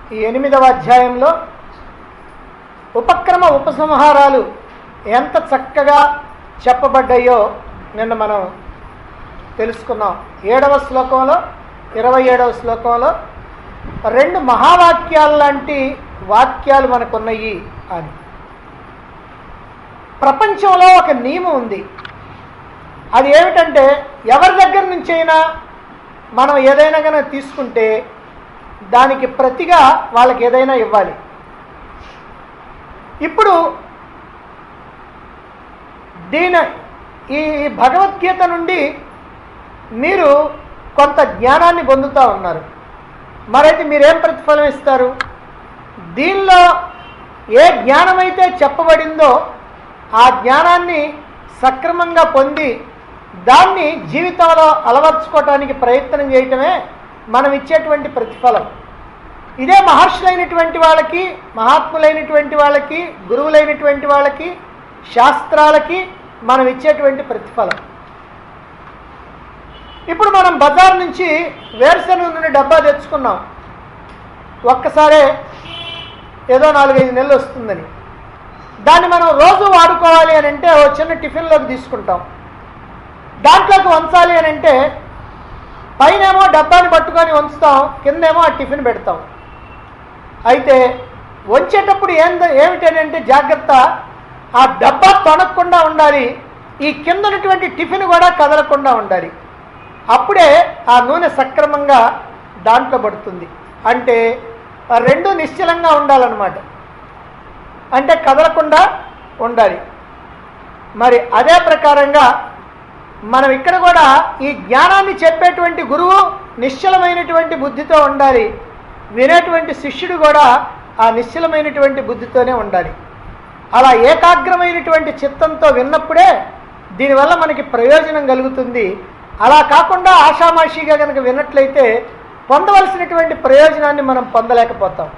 ఈ ఎనిమిదవ అధ్యాయంలో ఉపక్రమ ఉపసంహారాలు ఎంత చక్కగా చెప్పబడ్డాయో నిన్న మనం తెలుసుకున్నాం ఏడవ శ్లోకంలో ఇరవై ఏడవ శ్లోకంలో రెండు మహావాక్యాలు లాంటి వాక్యాలు మనకున్నాయి అని ప్రపంచంలో ఒక నియమం ఉంది అది ఏమిటంటే ఎవరి దగ్గర నుంచైనా మనం ఏదైనా కనుక తీసుకుంటే దానికి ప్రతిగా వాళ్ళకి ఏదైనా ఇవ్వాలి ఇప్పుడు దీని ఈ భగవద్గీత నుండి మీరు కొంత జ్ఞానాన్ని పొందుతూ ఉన్నారు మరైతే మీరేం ప్రతిఫలం ఇస్తారు దీనిలో ఏ జ్ఞానమైతే చెప్పబడిందో ఆ జ్ఞానాన్ని సక్రమంగా పొంది దాన్ని జీవితంలో అలవర్చుకోవటానికి ప్రయత్నం చేయటమే మనం ఇచ్చేటువంటి ప్రతిఫలం ఇదే మహర్షులైనటువంటి వాళ్ళకి మహాత్ములైనటువంటి వాళ్ళకి గురువులైనటువంటి వాళ్ళకి శాస్త్రాలకి మనం ఇచ్చేటువంటి ప్రతిఫలం ఇప్పుడు మనం బజార్ నుంచి వేరుశనగ నుండి డబ్బా తెచ్చుకున్నాం ఒక్కసారే ఏదో నాలుగైదు నెలలు వస్తుందని దాన్ని మనం రోజు వాడుకోవాలి అని అంటే ఓ చిన్న టిఫిన్లోకి తీసుకుంటాం దాంట్లోకి వంచాలి అని అంటే పైనేమో డబ్బాని పట్టుకొని ఉంచుతాం కిందేమో ఆ టిఫిన్ పెడతాం అయితే వంచేటప్పుడు ఏం ఏమిటంటే జాగ్రత్త ఆ డబ్బా తొనకుండా ఉండాలి ఈ కింద ఉన్నటువంటి టిఫిన్ కూడా కదలకుండా ఉండాలి అప్పుడే ఆ నూనె సక్రమంగా దాంట్లో పడుతుంది అంటే ఆ రెండు నిశ్చలంగా ఉండాలన్నమాట అంటే కదలకుండా ఉండాలి మరి అదే ప్రకారంగా మనం ఇక్కడ కూడా ఈ జ్ఞానాన్ని చెప్పేటువంటి గురువు నిశ్చలమైనటువంటి బుద్ధితో ఉండాలి వినేటువంటి శిష్యుడు కూడా ఆ నిశ్చలమైనటువంటి బుద్ధితోనే ఉండాలి అలా ఏకాగ్రమైనటువంటి చిత్తంతో విన్నప్పుడే దీనివల్ల మనకి ప్రయోజనం కలుగుతుంది అలా కాకుండా ఆషామాషిగా కనుక విన్నట్లయితే పొందవలసినటువంటి ప్రయోజనాన్ని మనం పొందలేకపోతాం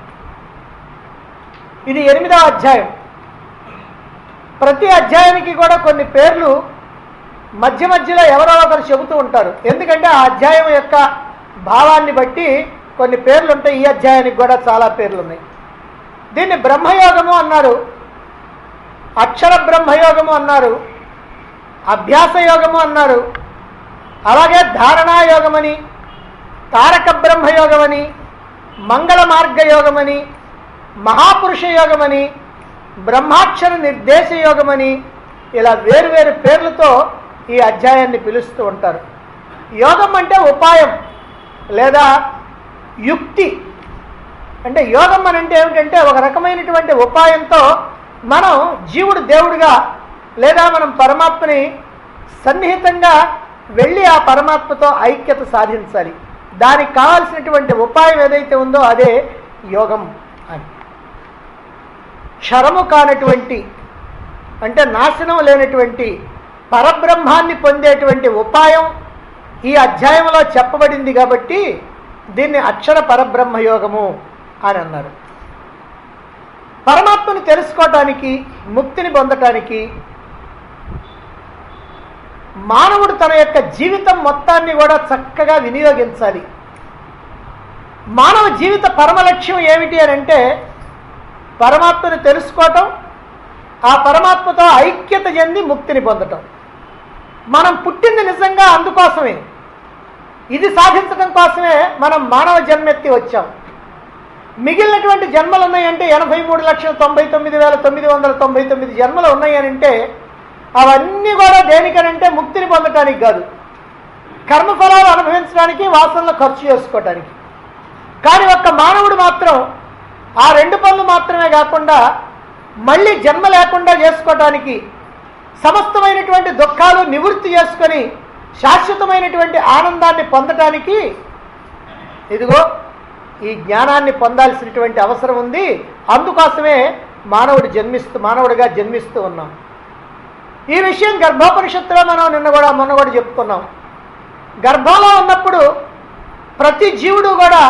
ఇది ఎనిమిదవ అధ్యాయం ప్రతి అధ్యాయానికి కూడా కొన్ని పేర్లు మధ్య మధ్యలో ఎవరో ఒకరు చెబుతూ ఉంటారు ఎందుకంటే ఆ అధ్యాయం యొక్క భావాన్ని బట్టి కొన్ని పేర్లు ఉంటాయి ఈ అధ్యాయానికి కూడా చాలా పేర్లు ఉన్నాయి దీన్ని బ్రహ్మయోగము అన్నారు అక్షర బ్రహ్మయోగము అన్నారు అభ్యాస యోగము అన్నారు అలాగే ధారణాయోగమని తారక బ్రహ్మయోగమని మంగళ మార్గయోగమని మహాపురుష యోగమని బ్రహ్మాక్షర నిర్దేశ యోగమని ఇలా వేరువేరు పేర్లతో ఈ అధ్యాయాన్ని పిలుస్తూ ఉంటారు యోగం అంటే ఉపాయం లేదా యుక్తి అంటే యోగం అని అంటే ఏమిటంటే ఒక రకమైనటువంటి ఉపాయంతో మనం జీవుడు దేవుడిగా లేదా మనం పరమాత్మని సన్నిహితంగా వెళ్ళి ఆ పరమాత్మతో ఐక్యత సాధించాలి దానికి కావాల్సినటువంటి ఉపాయం ఏదైతే ఉందో అదే యోగం అని క్షరము కానటువంటి అంటే నాశనం లేనటువంటి పరబ్రహ్మాన్ని పొందేటువంటి ఉపాయం ఈ అధ్యాయంలో చెప్పబడింది కాబట్టి దీన్ని అక్షర పరబ్రహ్మ యోగము అని అన్నారు పరమాత్మను తెలుసుకోవటానికి ముక్తిని పొందటానికి మానవుడు తన యొక్క జీవితం మొత్తాన్ని కూడా చక్కగా వినియోగించాలి మానవ జీవిత పరమ లక్ష్యం ఏమిటి అని అంటే పరమాత్మను తెలుసుకోవటం ఆ పరమాత్మతో ఐక్యత చెంది ముక్తిని పొందటం మనం పుట్టింది నిజంగా అందుకోసమే ఇది సాధించడం కోసమే మనం మానవ జన్మెత్తి వచ్చాం మిగిలినటువంటి జన్మలు ఉన్నాయంటే ఎనభై మూడు లక్షల తొంభై తొమ్మిది వేల తొమ్మిది వందల తొంభై తొమ్మిది జన్మలు ఉన్నాయనంటే అవన్నీ కూడా దేనికనంటే ముక్తిని పొందటానికి కాదు కర్మఫలాలు అనుభవించడానికి వాసనలు ఖర్చు చేసుకోవటానికి కానీ ఒక్క మానవుడు మాత్రం ఆ రెండు పనులు మాత్రమే కాకుండా మళ్ళీ జన్మ లేకుండా చేసుకోవటానికి సమస్తమైనటువంటి దుఃఖాలు నివృత్తి చేసుకొని శాశ్వతమైనటువంటి ఆనందాన్ని పొందటానికి ఇదిగో ఈ జ్ఞానాన్ని పొందాల్సినటువంటి అవసరం ఉంది అందుకోసమే మానవుడు జన్మిస్తూ మానవుడిగా జన్మిస్తూ ఉన్నాం ఈ విషయం గర్భోపనిషత్తులో మనం నిన్న కూడా మొన్న కూడా చెప్పుకున్నాం గర్భంలో ఉన్నప్పుడు ప్రతి జీవుడు కూడా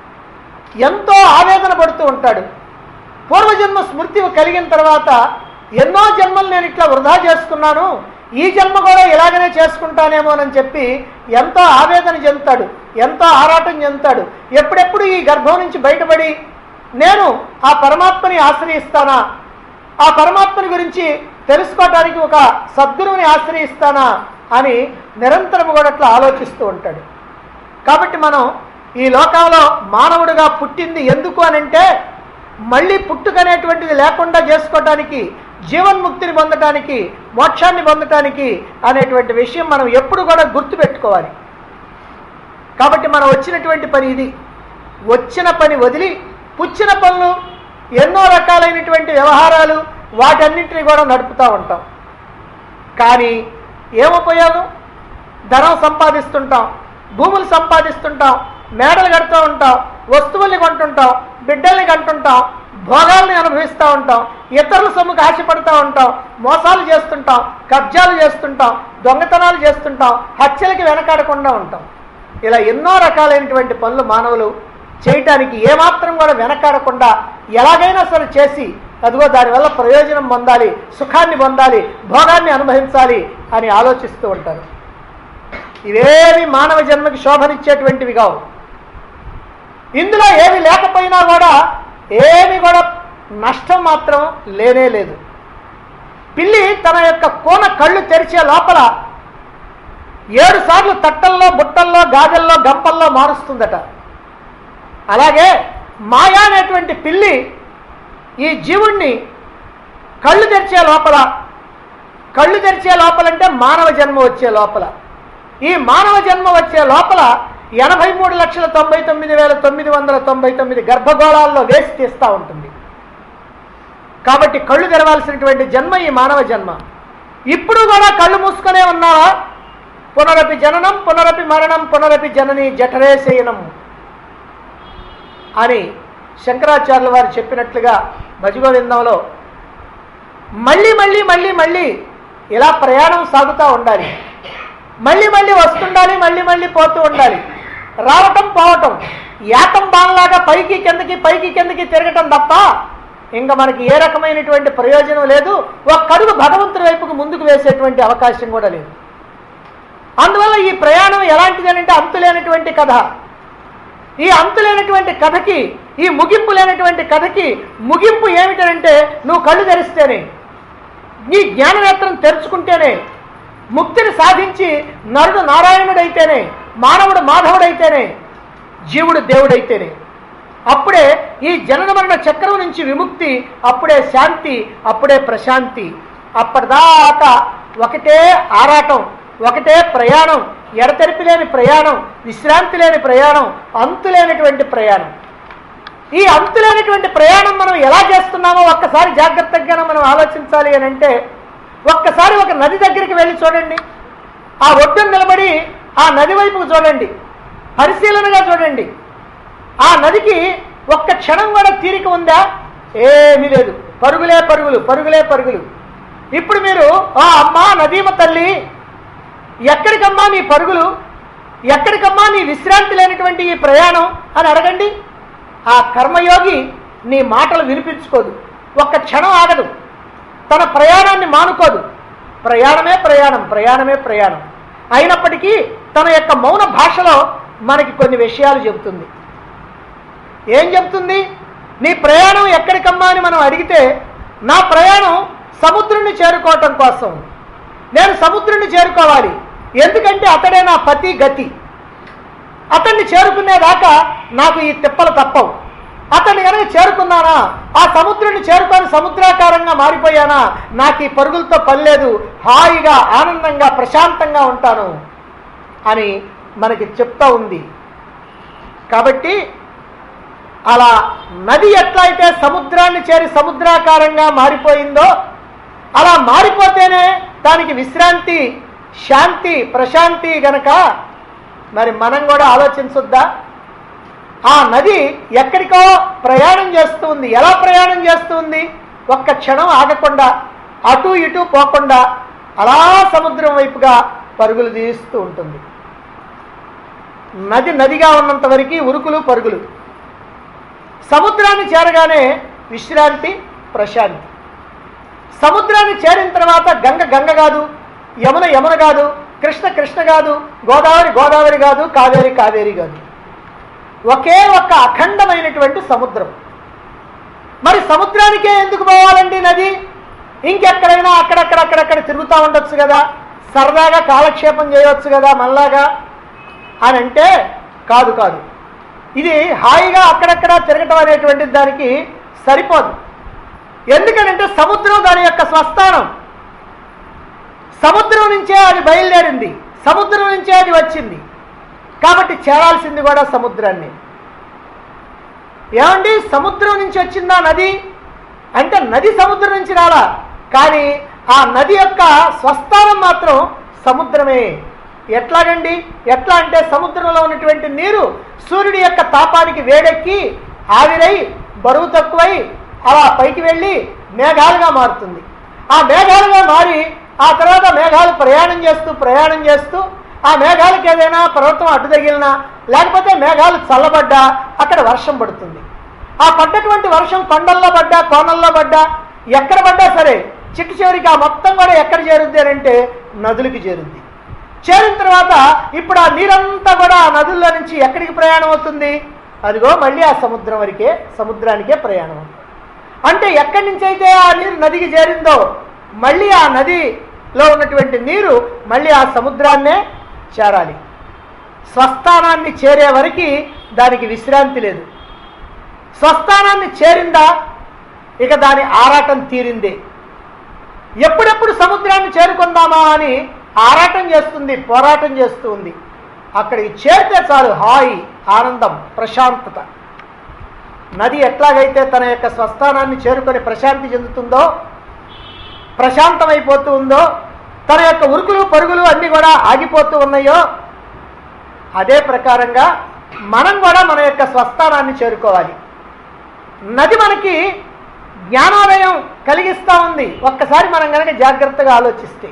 ఎంతో ఆవేదన పడుతూ ఉంటాడు పూర్వజన్మ స్మృతి కలిగిన తర్వాత ఎన్నో జన్మలు నేను ఇట్లా వృధా చేసుకున్నాను ఈ జన్మ కూడా ఇలాగనే చేసుకుంటానేమోనని చెప్పి ఎంతో ఆవేదన చెందుతాడు ఎంతో ఆరాటం చెందుతాడు ఎప్పుడెప్పుడు ఈ గర్భం నుంచి బయటపడి నేను ఆ పరమాత్మని ఆశ్రయిస్తానా ఆ పరమాత్మని గురించి తెలుసుకోవడానికి ఒక సద్గురువుని ఆశ్రయిస్తానా అని నిరంతరం కూడా అట్లా ఆలోచిస్తూ ఉంటాడు కాబట్టి మనం ఈ లోకంలో మానవుడిగా పుట్టింది ఎందుకు అనంటే మళ్ళీ పుట్టుకనేటువంటిది లేకుండా చేసుకోవటానికి జీవన్ముక్తిని పొందటానికి మోక్షాన్ని పొందటానికి అనేటువంటి విషయం మనం ఎప్పుడు కూడా గుర్తుపెట్టుకోవాలి కాబట్టి మనం వచ్చినటువంటి పని ఇది వచ్చిన పని వదిలి పుచ్చిన పనులు ఎన్నో రకాలైనటువంటి వ్యవహారాలు వాటన్నింటినీ కూడా నడుపుతూ ఉంటాం కానీ ఏం ఉపయోగం ధనం సంపాదిస్తుంటాం భూములు సంపాదిస్తుంటాం మేడలు కడుతూ ఉంటాం వస్తువుల్ని కొంటుంటాం బిడ్డల్ని కంటుంటాం భోగాల్ని అనుభవిస్తూ ఉంటాం ఇతరుల సొమ్ముకు ఆశపడుతూ ఉంటాం మోసాలు చేస్తుంటాం కబ్జాలు చేస్తుంటాం దొంగతనాలు చేస్తుంటాం హత్యలకి వెనకాడకుండా ఉంటాం ఇలా ఎన్నో రకాలైనటువంటి పనులు మానవులు చేయటానికి ఏమాత్రం కూడా వెనకాడకుండా ఎలాగైనా సరే చేసి అదిగో దానివల్ల ప్రయోజనం పొందాలి సుఖాన్ని పొందాలి భోగాన్ని అనుభవించాలి అని ఆలోచిస్తూ ఉంటారు ఇవేవి మానవ జన్మకి శోభనిచ్చేటువంటివి కావు ఇందులో ఏమి లేకపోయినా కూడా ఏమి కూడా నష్టం మాత్రం లేనే లేదు పిల్లి తన యొక్క కోన కళ్ళు తెరిచే లోపల ఏడు సార్లు తట్టల్లో బుట్టల్లో గాజల్లో గంపల్లో మారుస్తుందట అలాగే మాయా అనేటువంటి పిల్లి ఈ జీవుణ్ణి కళ్ళు తెరిచే లోపల కళ్ళు తెరిచే లోపలంటే మానవ జన్మ వచ్చే లోపల ఈ మానవ జన్మ వచ్చే లోపల ఎనభై మూడు లక్షల తొంభై తొమ్మిది వేల తొమ్మిది వందల తొంభై తొమ్మిది గర్భగోళాల్లో వేసి తీస్తూ ఉంటుంది కాబట్టి కళ్ళు తెరవాల్సినటువంటి జన్మ ఈ మానవ జన్మ ఇప్పుడు కూడా కళ్ళు మూసుకునే ఉన్నావా పునరపి జననం పునరపి మరణం పునరపి జనని జఠరే శయనం అని శంకరాచార్యుల వారు చెప్పినట్లుగా భజగోవిందంలో మళ్ళీ మళ్ళీ మళ్ళీ మళ్ళీ ఇలా ప్రయాణం సాగుతూ ఉండాలి మళ్ళీ మళ్ళీ వస్తుండాలి మళ్ళీ మళ్ళీ పోతూ ఉండాలి రావటం పోవటం యాతం బాణలాగా పైకి కిందకి పైకి కిందకి తిరగటం తప్ప ఇంకా మనకి ఏ రకమైనటువంటి ప్రయోజనం లేదు ఒక్క అడుగు భగవంతుడి వైపుకు ముందుకు వేసేటువంటి అవకాశం కూడా లేదు అందువల్ల ఈ ప్రయాణం ఎలాంటిది అంటే అంతులేనటువంటి కథ ఈ అంతులేనటువంటి కథకి ఈ ముగింపు లేనటువంటి కథకి ముగింపు ఏమిటంటే నువ్వు కళ్ళు తెరిస్తేనే నీ జ్ఞాననేత్రం తెరుచుకుంటేనే ముక్తిని సాధించి నరుడు నారాయణుడైతేనే మానవుడు మాధవుడైతేనే జీవుడు దేవుడైతేనే అప్పుడే ఈ జనన మరణ చక్రం నుంచి విముక్తి అప్పుడే శాంతి అప్పుడే ప్రశాంతి అప్పటిదాకా ఒకటే ఆరాటం ఒకటే ప్రయాణం ఎడతెరిపి లేని ప్రయాణం విశ్రాంతి లేని ప్రయాణం అంతులేనటువంటి ప్రయాణం ఈ అంతులేనటువంటి ప్రయాణం మనం ఎలా చేస్తున్నామో ఒక్కసారి జాగ్రత్తగా మనం ఆలోచించాలి అని అంటే ఒక్కసారి ఒక నది దగ్గరికి వెళ్ళి చూడండి ఆ ఒడ్డున నిలబడి ఆ నది వైపుకు చూడండి పరిశీలనగా చూడండి ఆ నదికి ఒక్క క్షణం కూడా తీరిక ఉందా ఏమీ లేదు పరుగులే పరుగులు పరుగులే పరుగులు ఇప్పుడు మీరు ఆ అమ్మా నదీమ తల్లి ఎక్కడికమ్మా నీ పరుగులు ఎక్కడికమ్మా నీ విశ్రాంతి లేనటువంటి ఈ ప్రయాణం అని అడగండి ఆ కర్మయోగి నీ మాటలు వినిపించుకోదు ఒక్క క్షణం ఆగదు తన ప్రయాణాన్ని మానుకోదు ప్రయాణమే ప్రయాణం ప్రయాణమే ప్రయాణం అయినప్పటికీ తన యొక్క మౌన భాషలో మనకి కొన్ని విషయాలు చెబుతుంది ఏం చెప్తుంది నీ ప్రయాణం ఎక్కడికమ్మా అని మనం అడిగితే నా ప్రయాణం సముద్రుణ్ణి చేరుకోవటం కోసం నేను సముద్రుణ్ణి చేరుకోవాలి ఎందుకంటే అతడే నా పతి గతి అతన్ని చేరుకునేదాకా నాకు ఈ తిప్పలు తప్పవు అతన్ని కనుక చేరుకున్నానా ఆ సముద్రుని చేరుకొని సముద్రాకారంగా మారిపోయానా నాకు ఈ పరుగులతో పని లేదు హాయిగా ఆనందంగా ప్రశాంతంగా ఉంటాను అని మనకి చెప్తా ఉంది కాబట్టి అలా నది ఎట్లయితే సముద్రాన్ని చేరి సముద్రాకారంగా మారిపోయిందో అలా మారిపోతేనే దానికి విశ్రాంతి శాంతి ప్రశాంతి గనక మరి మనం కూడా ఆలోచించొద్దా ఆ నది ఎక్కడికో ప్రయాణం చేస్తుంది ఎలా ప్రయాణం చేస్తుంది ఒక్క క్షణం ఆగకుండా అటు ఇటు పోకుండా అలా సముద్రం వైపుగా పరుగులు తీస్తూ ఉంటుంది నది నదిగా ఉన్నంత వరకు ఉరుకులు పరుగులు సముద్రాన్ని చేరగానే విశ్రాంతి ప్రశాంతి సముద్రాన్ని చేరిన తర్వాత గంగ గంగ కాదు యమున యమున కాదు కృష్ణ కృష్ణ కాదు గోదావరి గోదావరి కాదు కావేరి కావేరి కాదు ఒకే ఒక్క అఖండమైనటువంటి సముద్రం మరి సముద్రానికే ఎందుకు పోవాలండి నది ఇంకెక్కడైనా అక్కడక్కడ అక్కడక్కడ తిరుగుతూ ఉండొచ్చు కదా సరదాగా కాలక్షేపం చేయవచ్చు కదా మళ్ళాగా అని అంటే కాదు కాదు ఇది హాయిగా అక్కడక్కడ తిరగటం అనేటువంటి దానికి సరిపోదు ఎందుకనంటే సముద్రం దాని యొక్క స్వస్థానం సముద్రం నుంచే అది బయలుదేరింది సముద్రం నుంచే అది వచ్చింది కాబట్టి చేరాల్సింది కూడా సముద్రాన్ని ఏమండి సముద్రం నుంచి వచ్చిందా నది అంటే నది సముద్రం నుంచి రాలా కానీ ఆ నది యొక్క స్వస్థానం మాత్రం సముద్రమే ఎట్లాగండి ఎట్లా అంటే సముద్రంలో ఉన్నటువంటి నీరు సూర్యుడి యొక్క తాపానికి వేడెక్కి ఆవిరై బరువు తక్కువై అలా పైకి వెళ్ళి మేఘాలుగా మారుతుంది ఆ మేఘాలుగా మారి ఆ తర్వాత మేఘాలు ప్రయాణం చేస్తూ ప్రయాణం చేస్తూ ఆ మేఘాలకు ఏదైనా పర్వతం అడ్డు తగిలినా లేకపోతే మేఘాలు చల్లబడ్డా అక్కడ వర్షం పడుతుంది ఆ పడ్డటువంటి వర్షం కొండల్లో పడ్డా కోనల్లో పడ్డా ఎక్కడ పడ్డా సరే చిట్టు చివరికి ఆ మొత్తం కూడా ఎక్కడ చేరుద్ది అని అంటే నదులకి చేరుద్ది చేరిన తర్వాత ఇప్పుడు ఆ నీరంతా కూడా ఆ నదుల్లో నుంచి ఎక్కడికి ప్రయాణం అవుతుంది అదిగో మళ్ళీ ఆ సముద్రం వరకే సముద్రానికే ప్రయాణం అవుతుంది అంటే ఎక్కడి నుంచి అయితే ఆ నీరు నదికి చేరిందో మళ్ళీ ఆ నదిలో ఉన్నటువంటి నీరు మళ్ళీ ఆ సముద్రాన్నే చేరాలి స్వస్థానాన్ని చేరే వరకు దానికి విశ్రాంతి లేదు స్వస్థానాన్ని చేరిందా ఇక దాని ఆరాటం తీరింది ఎప్పుడెప్పుడు సముద్రాన్ని చేరుకుందామా అని ఆరాటం చేస్తుంది పోరాటం చేస్తూ ఉంది అక్కడికి చేరితే చాలు హాయి ఆనందం ప్రశాంతత నది ఎట్లాగైతే తన యొక్క స్వస్థానాన్ని చేరుకొని ప్రశాంతి చెందుతుందో ప్రశాంతమైపోతూ ఉందో తన యొక్క ఉరుకులు పరుగులు అన్నీ కూడా ఆగిపోతూ ఉన్నాయో అదే ప్రకారంగా మనం కూడా మన యొక్క స్వస్థానాన్ని చేరుకోవాలి నది మనకి జ్ఞానోదయం కలిగిస్తూ ఉంది ఒక్కసారి మనం కనుక జాగ్రత్తగా ఆలోచిస్తే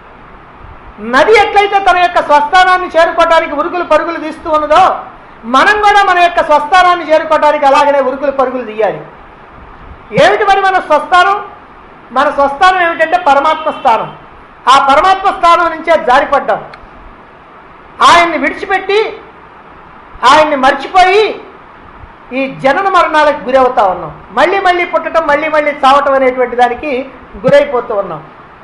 నది ఎట్లయితే తన యొక్క స్వస్థానాన్ని చేరుకోవడానికి ఉరుకులు పరుగులు తీస్తూ ఉన్నదో మనం కూడా మన యొక్క స్వస్థానాన్ని చేరుకోవడానికి అలాగనే ఉరుకులు పరుగులు తీయాలి ఏమిటి మరి మన స్వస్థానం మన స్వస్థానం ఏమిటంటే పరమాత్మ స్థానం ఆ పరమాత్మ స్థానం నుంచే జారిపడ్డాం ఆయన్ని విడిచిపెట్టి ఆయన్ని మర్చిపోయి ఈ జనన మరణాలకు గురవుతా ఉన్నాం మళ్ళీ మళ్ళీ పుట్టడం మళ్ళీ మళ్ళీ చావటం అనేటువంటి దానికి గురైపోతూ ఉన్నాం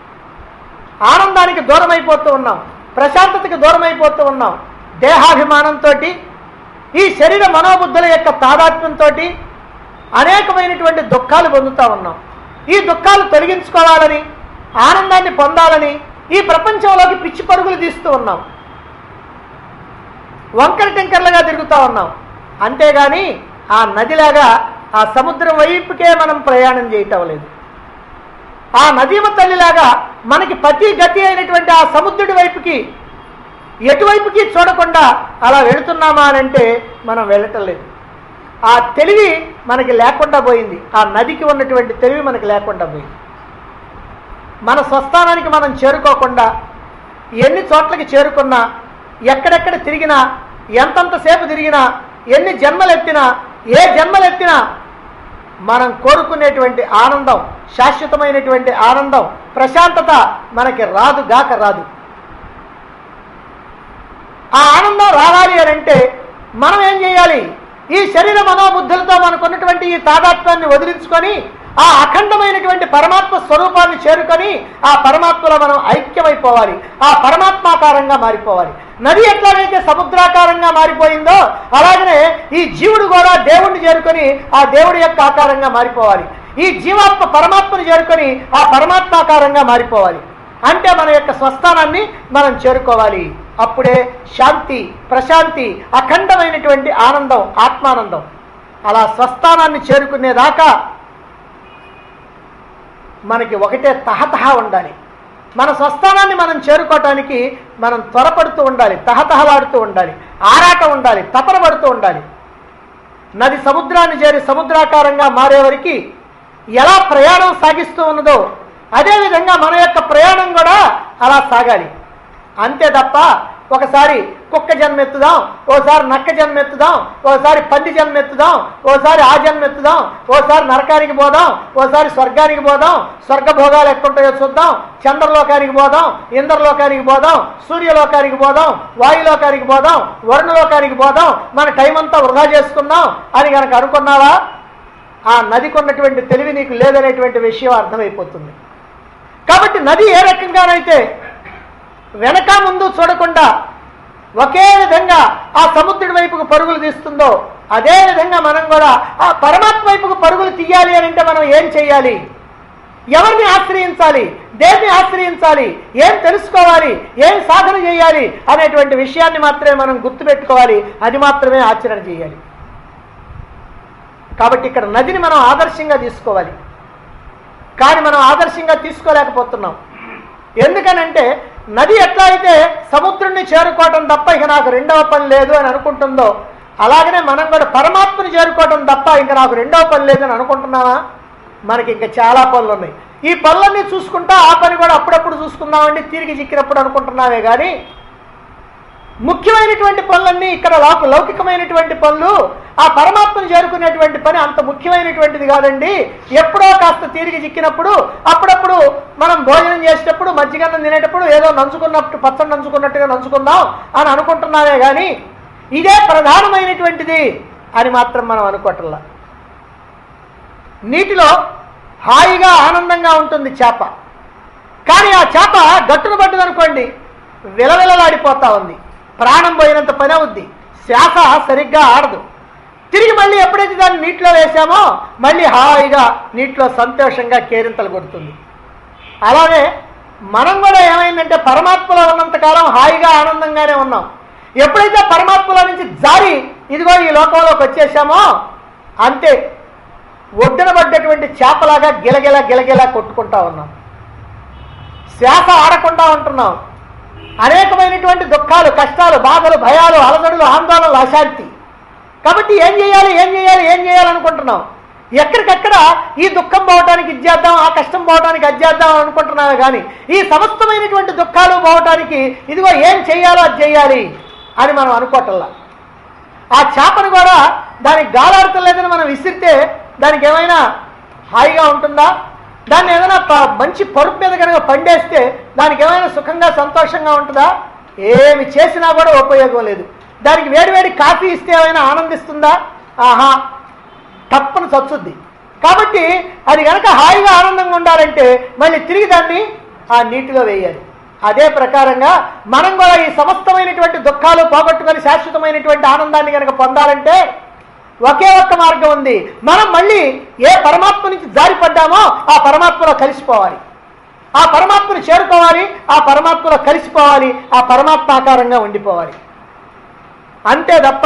ఆనందానికి దూరం అయిపోతూ ఉన్నాం ప్రశాంతతకి దూరం అయిపోతూ ఉన్నాం దేహాభిమానంతో ఈ శరీర మనోబుద్ధుల యొక్క తాదాత్మ్యంతో అనేకమైనటువంటి దుఃఖాలు పొందుతూ ఉన్నాం ఈ దుఃఖాలు తొలగించుకోవాలని ఆనందాన్ని పొందాలని ఈ ప్రపంచంలోకి పిచ్చి పరుగులు తీస్తూ ఉన్నాం వంకర టెంకర్లుగా తిరుగుతూ ఉన్నాం అంతేగాని ఆ నదిలాగా ఆ సముద్రం వైపుకే మనం ప్రయాణం చేయటం లేదు ఆ నదీమ తల్లిలాగా మనకి పతి గతి అయినటువంటి ఆ సముద్రుడి వైపుకి ఎటువైపుకి చూడకుండా అలా వెళుతున్నామా అని అంటే మనం వెళ్ళటం లేదు ఆ తెలివి మనకి లేకుండా పోయింది ఆ నదికి ఉన్నటువంటి తెలివి మనకి లేకుండా పోయింది మన స్వస్థానానికి మనం చేరుకోకుండా ఎన్ని చోట్లకి చేరుకున్నా ఎక్కడెక్కడ తిరిగినా ఎంతంతసేపు తిరిగినా ఎన్ని జన్మలెత్తినా ఏ జన్మలెత్తినా మనం కోరుకునేటువంటి ఆనందం శాశ్వతమైనటువంటి ఆనందం ప్రశాంతత మనకి రాదు గాక రాదు ఆ ఆనందం రావాలి అని అంటే మనం ఏం చేయాలి ఈ శరీర మనోబుద్ధులతో మనకున్నటువంటి ఈ తాదాత్మ్యాన్ని వదిలించుకొని ఆ అఖండమైనటువంటి పరమాత్మ స్వరూపాన్ని చేరుకొని ఆ పరమాత్మలో మనం ఐక్యమైపోవాలి ఆ పరమాత్మాకారంగా మారిపోవాలి నది ఎట్లాగైతే సముద్రాకారంగా మారిపోయిందో అలాగనే ఈ జీవుడు కూడా దేవుణ్ణి చేరుకొని ఆ దేవుడి యొక్క ఆకారంగా మారిపోవాలి ఈ జీవాత్మ పరమాత్మను చేరుకొని ఆ పరమాత్మాకారంగా మారిపోవాలి అంటే మన యొక్క స్వస్థానాన్ని మనం చేరుకోవాలి అప్పుడే శాంతి ప్రశాంతి అఖండమైనటువంటి ఆనందం ఆత్మానందం అలా స్వస్థానాన్ని చేరుకునేదాకా మనకి ఒకటే తహతహ ఉండాలి మన స్వస్థానాన్ని మనం చేరుకోవటానికి మనం త్వరపడుతూ ఉండాలి తహతహలాడుతూ ఉండాలి ఆరాటం ఉండాలి తపన పడుతూ ఉండాలి నది సముద్రాన్ని చేరి సముద్రాకారంగా మారే వరకు ఎలా ప్రయాణం సాగిస్తూ ఉన్నదో అదేవిధంగా మన యొక్క ప్రయాణం కూడా అలా సాగాలి అంతే తప్ప ఒకసారి కుక్క జన్మ ఎత్తుదాం ఓసారి నక్క జన్మ ఎత్తుదాం ఓసారి పంది జన్మ ఎత్తుదాం ఓసారి ఆ జన్మ ఎత్తుదాం ఓసారి నరకానికి పోదాం ఓసారి స్వర్గానికి పోదాం స్వర్గ భోగాలు ఎట్లుంటాయో చూద్దాం చంద్రలోకానికి పోదాం ఇంద్రలోకానికి పోదాం సూర్యలోకానికి పోదాం వాయులోకానికి పోదాం వరుణలోకానికి పోదాం మన టైం అంతా వృధా చేసుకుందాం అని కనుక అనుకున్నావా ఆ నదికి ఉన్నటువంటి తెలివి నీకు లేదనేటువంటి విషయం అర్థమైపోతుంది కాబట్టి నది ఏ రకంగానైతే వెనక ముందు చూడకుండా ఒకే విధంగా ఆ సముద్రుడి వైపుకు పరుగులు తీస్తుందో అదే విధంగా మనం కూడా ఆ పరమాత్మ వైపుకు పరుగులు తీయాలి అని అంటే మనం ఏం చేయాలి ఎవరిని ఆశ్రయించాలి దేన్ని ఆశ్రయించాలి ఏం తెలుసుకోవాలి ఏం సాధన చేయాలి అనేటువంటి విషయాన్ని మాత్రమే మనం గుర్తుపెట్టుకోవాలి అది మాత్రమే ఆచరణ చేయాలి కాబట్టి ఇక్కడ నదిని మనం ఆదర్శంగా తీసుకోవాలి కానీ మనం ఆదర్శంగా తీసుకోలేకపోతున్నాం ఎందుకనంటే నది ఎట్లా అయితే సముద్రుణ్ణి చేరుకోవటం తప్ప ఇక నాకు రెండవ పని లేదు అని అనుకుంటుందో అలాగనే మనం కూడా పరమాత్మని చేరుకోవటం తప్ప ఇంకా నాకు రెండవ పని లేదు అని అనుకుంటున్నామా మనకి ఇంకా చాలా పనులు ఉన్నాయి ఈ పనులన్నీ చూసుకుంటా ఆ పని కూడా అప్పుడప్పుడు చూసుకుందామండి తిరిగి చిక్కినప్పుడు అనుకుంటున్నామే కానీ ముఖ్యమైనటువంటి పనులన్నీ ఇక్కడ లౌక లౌకికమైనటువంటి పనులు ఆ పరమాత్మను చేరుకునేటువంటి పని అంత ముఖ్యమైనటువంటిది కాదండి ఎప్పుడో కాస్త తీరిగి చిక్కినప్పుడు అప్పుడప్పుడు మనం భోజనం చేసేటప్పుడు మజ్జిగన్నం తినేటప్పుడు ఏదో నంచుకున్నట్టు పచ్చడి నంచుకున్నట్టుగా నంచుకుందాం అని అనుకుంటున్నామే కానీ ఇదే ప్రధానమైనటువంటిది అని మాత్రం మనం అనుకోవట్లా నీటిలో హాయిగా ఆనందంగా ఉంటుంది చేప కానీ ఆ చేప గట్టున పడ్డదనుకోండి విలవిలలాడిపోతా ఉంది ప్రాణం పోయినంత పని అవుద్ది శ్వాస సరిగ్గా ఆడదు తిరిగి మళ్ళీ ఎప్పుడైతే దాన్ని నీటిలో వేసామో మళ్ళీ హాయిగా నీటిలో సంతోషంగా కేరింతలు కొడుతుంది అలాగే మనం కూడా ఏమైందంటే పరమాత్మలో ఉన్నంతకాలం హాయిగా ఆనందంగానే ఉన్నాం ఎప్పుడైతే పరమాత్మలో నుంచి జారి ఇదిగో ఈ లోకంలోకి వచ్చేసామో అంతే ఒడ్డున పడ్డటువంటి చేపలాగా గిలగిల గిలగిల కొట్టుకుంటా ఉన్నాం శ్వాస ఆడకుండా ఉంటున్నాం అనేకమైనటువంటి దుఃఖాలు కష్టాలు బాధలు భయాలు అలజడులు ఆందోళనలు అశాంతి కాబట్టి ఏం చేయాలి ఏం చేయాలి ఏం చేయాలనుకుంటున్నాం ఎక్కడికక్కడ ఈ దుఃఖం పోవటానికి ఇది చేద్దాం ఆ కష్టం పోవటానికి అది చేద్దాం అనుకుంటున్నామే కానీ ఈ సమస్తమైనటువంటి దుఃఖాలు పోవటానికి ఇదిగో ఏం చేయాలో అది చేయాలి అని మనం అనుకోవటంలా ఆ చేపను కూడా దానికి గాలాడటం లేదని మనం విసిరితే దానికి ఏమైనా హాయిగా ఉంటుందా దాన్ని ఏదైనా ప- మంచి పరుపు మీద కనుక పండేస్తే దానికి ఏమైనా సుఖంగా సంతోషంగా ఉంటుందా ఏమి చేసినా కూడా ఉపయోగం లేదు దానికి వేడివేడి కాఫీ ఇస్తే ఏమైనా ఆనందిస్తుందా ఆహా తప్పని చచ్చుద్ది కాబట్టి అది కనుక హాయిగా ఆనందంగా ఉండాలంటే మళ్ళీ తిరిగి దాన్ని ఆ నీటిలో వేయాలి అదే ప్రకారంగా మనం కూడా ఈ సమస్తమైనటువంటి దుఃఖాలు పోగొట్టుకొని శాశ్వతమైనటువంటి ఆనందాన్ని కనుక పొందాలంటే ఒకే ఒక్క మార్గం ఉంది మనం మళ్ళీ ఏ పరమాత్మ నుంచి జారిపడ్డామో ఆ పరమాత్మలో కలిసిపోవాలి ఆ పరమాత్మను చేరుకోవాలి ఆ పరమాత్మలో కలిసిపోవాలి ఆ పరమాత్మ ఆకారంగా ఉండిపోవాలి అంతే తప్ప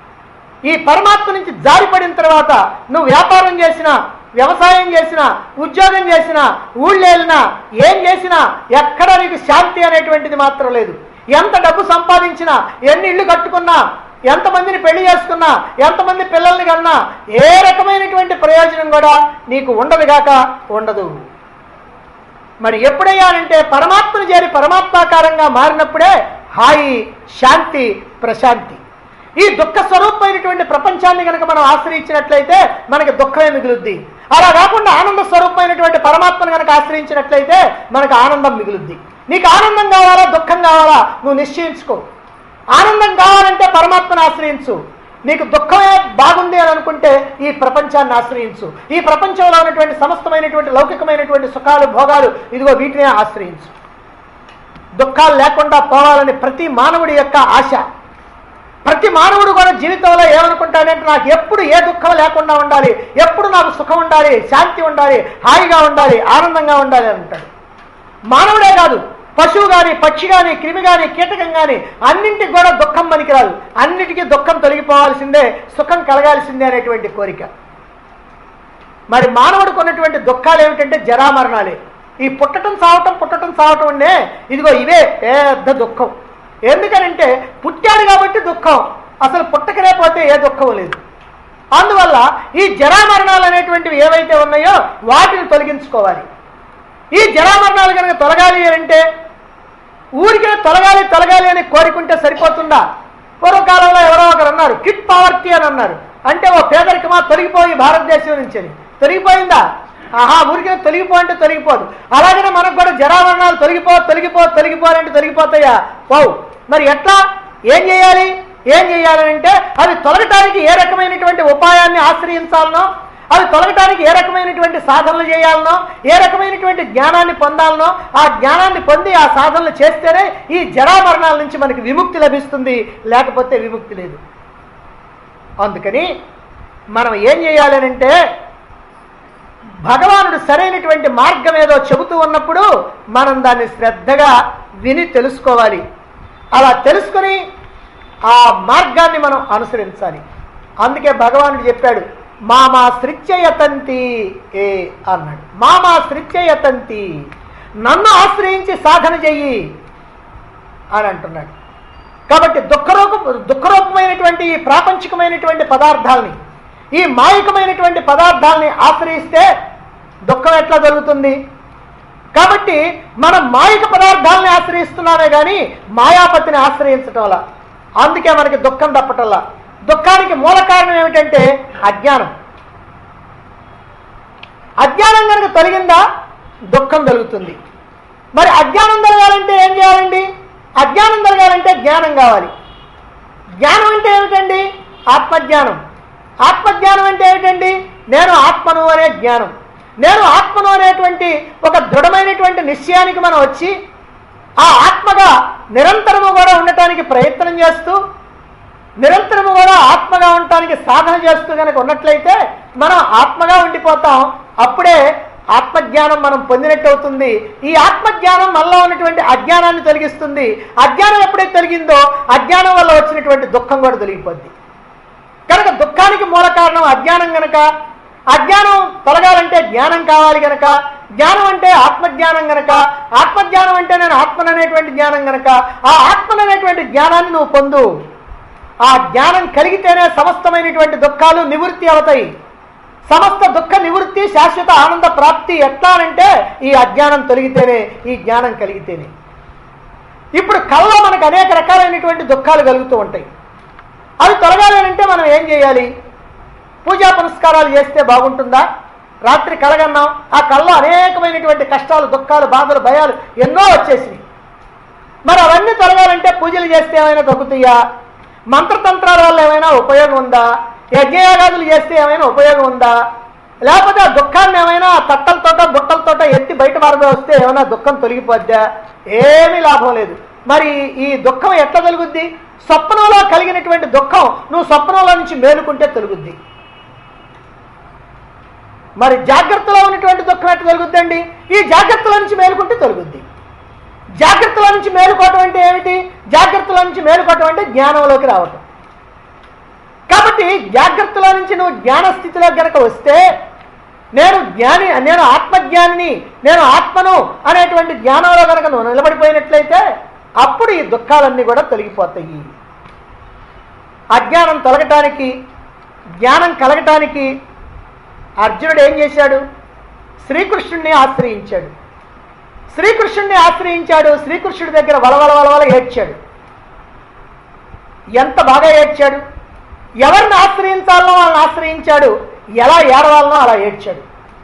ఈ పరమాత్మ నుంచి జారిపడిన తర్వాత నువ్వు వ్యాపారం చేసినా వ్యవసాయం చేసినా ఉద్యోగం చేసినా ఊళ్ళో వెళ్ళినా ఏం చేసినా ఎక్కడ నీకు శాంతి అనేటువంటిది మాత్రం లేదు ఎంత డబ్బు సంపాదించినా ఎన్ని ఇళ్ళు కట్టుకున్నా ఎంతమందిని పెళ్లి చేసుకున్నా ఎంతమంది పిల్లల్ని కన్నా ఏ రకమైనటువంటి ప్రయోజనం కూడా నీకు ఉండదు గాక ఉండదు మరి ఎప్పుడయ్యానంటే పరమాత్మను చేరి పరమాత్మాకారంగా మారినప్పుడే హాయి శాంతి ప్రశాంతి ఈ దుఃఖ స్వరూపమైనటువంటి ప్రపంచాన్ని కనుక మనం ఆశ్రయించినట్లయితే మనకి దుఃఖమే మిగులుద్ది అలా కాకుండా ఆనంద స్వరూపమైనటువంటి పరమాత్మను కనుక ఆశ్రయించినట్లయితే మనకు ఆనందం మిగులుద్ది నీకు ఆనందం కావాలా దుఃఖం కావాలా నువ్వు నిశ్చయించుకో ఆనందం కావాలంటే పరమాత్మను ఆశ్రయించు నీకు దుఃఖమే బాగుంది అని అనుకుంటే ఈ ప్రపంచాన్ని ఆశ్రయించు ఈ ప్రపంచంలో ఉన్నటువంటి సమస్తమైనటువంటి లౌకికమైనటువంటి సుఖాలు భోగాలు ఇదిగో వీటినే ఆశ్రయించు దుఃఖాలు లేకుండా పోవాలని ప్రతి మానవుడి యొక్క ఆశ ప్రతి మానవుడు కూడా జీవితంలో ఏమనుకుంటాడంటే నాకు ఎప్పుడు ఏ దుఃఖం లేకుండా ఉండాలి ఎప్పుడు నాకు సుఖం ఉండాలి శాంతి ఉండాలి హాయిగా ఉండాలి ఆనందంగా ఉండాలి అని అంటాడు మానవుడే కాదు పశువు కానీ పక్షి కానీ క్రిమి కానీ కీటకం కానీ అన్నింటికి కూడా దుఃఖం పనికిరాదు అన్నిటికీ దుఃఖం తొలగిపోవాల్సిందే సుఖం కలగాల్సిందే అనేటువంటి కోరిక మరి మానవుడికి ఉన్నటువంటి దుఃఖాలు ఏమిటంటే జరామరణాలే ఈ పుట్టటం సావటం పుట్టటం సావటం ఉండే ఇదిగో ఇవే పెద్ద దుఃఖం ఎందుకనంటే పుట్టాడు కాబట్టి దుఃఖం అసలు పుట్టకనే పోతే ఏ దుఃఖం లేదు అందువల్ల ఈ జరామరణాలు అనేటువంటివి ఏవైతే ఉన్నాయో వాటిని తొలగించుకోవాలి ఈ జరామరణాలు కనుక తొలగాలి అంటే ఊరికే తొలగాలి తొలగాలి అని కోరుకుంటే సరిపోతుందా పూర్వకాలంలో ఎవరో ఒకరు అన్నారు కిట్ పావర్టీ అని అన్నారు అంటే ఓ పేదరికమా తొలగిపోయి భారతదేశం నుంచి అని తొలగిపోయిందా ఆహా ఊరికే తొలగిపో అంటే తొలగిపోదు అలాగనే మనకు కూడా జరామరణాలు తొలగిపో తొలగిపో తొలగిపోవాలంటే తొలగిపోతాయా పోవు మరి ఎట్లా ఏం చేయాలి ఏం చేయాలంటే అవి తొలగటానికి ఏ రకమైనటువంటి ఉపాయాన్ని ఆశ్రయించాలనో అవి తొలగటానికి ఏ రకమైనటువంటి సాధనలు చేయాలనో ఏ రకమైనటువంటి జ్ఞానాన్ని పొందాలనో ఆ జ్ఞానాన్ని పొంది ఆ సాధనలు చేస్తేనే ఈ జరామరణాల నుంచి మనకి విముక్తి లభిస్తుంది లేకపోతే విముక్తి లేదు అందుకని మనం ఏం చేయాలి అని అంటే భగవానుడు సరైనటువంటి మార్గం ఏదో చెబుతూ ఉన్నప్పుడు మనం దాన్ని శ్రద్ధగా విని తెలుసుకోవాలి అలా తెలుసుకొని ఆ మార్గాన్ని మనం అనుసరించాలి అందుకే భగవానుడు చెప్పాడు మామా సృత్యయతంతి ఏ అన్నాడు మామా సృత్యయతంతి నన్ను ఆశ్రయించి సాధన చెయ్యి అని అంటున్నాడు కాబట్టి దుఃఖరూప దుఃఖరూపమైనటువంటి ఈ ప్రాపంచికమైనటువంటి పదార్థాలని ఈ మాయకమైనటువంటి పదార్థాలని ఆశ్రయిస్తే దుఃఖం ఎట్లా జరుగుతుంది కాబట్టి మనం మాయక పదార్థాలని ఆశ్రయిస్తున్నామే కానీ మాయాపతిని ఆశ్రయించటం వల్ల అందుకే మనకి దుఃఖం తప్పటల్లా దుఃఖానికి మూల కారణం ఏమిటంటే అజ్ఞానం అజ్ఞానం కనుక తొలగిందా దుఃఖం కలుగుతుంది మరి అజ్ఞానం తొలగాలంటే ఏం చేయాలండి అజ్ఞానం తొలగాలంటే జ్ఞానం కావాలి జ్ఞానం అంటే ఏమిటండి ఆత్మజ్ఞానం ఆత్మజ్ఞానం అంటే ఏమిటండి నేను ఆత్మను అనే జ్ఞానం నేను ఆత్మను అనేటువంటి ఒక దృఢమైనటువంటి నిశ్చయానికి మనం వచ్చి ఆ ఆత్మగా నిరంతరము కూడా ఉండటానికి ప్రయత్నం చేస్తూ నిరంతరము కూడా ఆత్మగా ఉండటానికి సాధన చేస్తూ కనుక ఉన్నట్లయితే మనం ఆత్మగా ఉండిపోతాం అప్పుడే ఆత్మజ్ఞానం మనం పొందినట్టు అవుతుంది ఈ ఆత్మజ్ఞానం మనలో ఉన్నటువంటి అజ్ఞానాన్ని తొలగిస్తుంది అజ్ఞానం ఎప్పుడైతే తొలగిందో అజ్ఞానం వల్ల వచ్చినటువంటి దుఃఖం కూడా తొలగిపోద్ది కనుక దుఃఖానికి మూల కారణం అజ్ఞానం గనక అజ్ఞానం తొలగాలంటే జ్ఞానం కావాలి గనక జ్ఞానం అంటే ఆత్మజ్ఞానం గనక ఆత్మజ్ఞానం అంటే నేను ఆత్మననేటువంటి జ్ఞానం గనక ఆ ఆత్మననేటువంటి జ్ఞానాన్ని నువ్వు పొందు ఆ జ్ఞానం కలిగితేనే సమస్తమైనటువంటి దుఃఖాలు నివృత్తి అవుతాయి సమస్త దుఃఖ నివృత్తి శాశ్వత ఆనంద ప్రాప్తి ఎట్లా అంటే ఈ అజ్ఞానం తొలగితేనే ఈ జ్ఞానం కలిగితేనే ఇప్పుడు కళ్ళలో మనకు అనేక రకాలైనటువంటి దుఃఖాలు కలుగుతూ ఉంటాయి అవి తొలగాలి అంటే మనం ఏం చేయాలి పూజా పునస్కారాలు చేస్తే బాగుంటుందా రాత్రి కలగన్నాం ఆ కళ్ళలో అనేకమైనటువంటి కష్టాలు దుఃఖాలు బాధలు భయాలు ఎన్నో వచ్చేసినాయి మరి అవన్నీ తొలగాలంటే పూజలు చేస్తే ఏమైనా తగ్గుతాయా మంత్రతంత్రాల వల్ల ఏమైనా ఉపయోగం ఉందా యజ్ఞయాగాదులు చేస్తే ఏమైనా ఉపయోగం ఉందా లేకపోతే ఆ దుఃఖాన్ని ఏమైనా తట్టలతోట బుట్టలతోట ఎత్తి బయట మారగా వస్తే ఏమైనా దుఃఖం తొలగిపోద్దా ఏమీ లాభం లేదు మరి ఈ దుఃఖం ఎట్లా తొలుగుద్ది స్వప్నంలో కలిగినటువంటి దుఃఖం నువ్వు స్వప్నంలో నుంచి మేలుకుంటే తొలుగుద్ది మరి జాగ్రత్తలో ఉన్నటువంటి దుఃఖం ఎట్లా తొలుగుద్దండి ఈ జాగ్రత్తలో నుంచి మేలుకుంటే తొలుగుద్ది జాగ్రత్తలో నుంచి మేలుకోవటం అంటే ఏమిటి జాగ్రత్తలో నుంచి మేలుకోవటం అంటే జ్ఞానంలోకి రావటం కాబట్టి జాగ్రత్తలో నుంచి నువ్వు జ్ఞాన స్థితిలో గనక వస్తే నేను జ్ఞాని నేను ఆత్మజ్ఞానిని నేను ఆత్మను అనేటువంటి జ్ఞానంలో కనుక నువ్వు నిలబడిపోయినట్లయితే అప్పుడు ఈ దుఃఖాలన్నీ కూడా తొలగిపోతాయి అజ్ఞానం తొలగటానికి జ్ఞానం కలగటానికి అర్జునుడు ఏం చేశాడు శ్రీకృష్ణుడిని ఆశ్రయించాడు శ్రీకృష్ణుడిని ఆశ్రయించాడు శ్రీకృష్ణుడి దగ్గర వలవల వలవల ఏడ్చాడు ఎంత బాగా ఏడ్చాడు ఎవరిని ఆశ్రయించాలనో వాళ్ళని ఆశ్రయించాడు ఎలా ఏడవాలనో అలా ఏడ్చాడు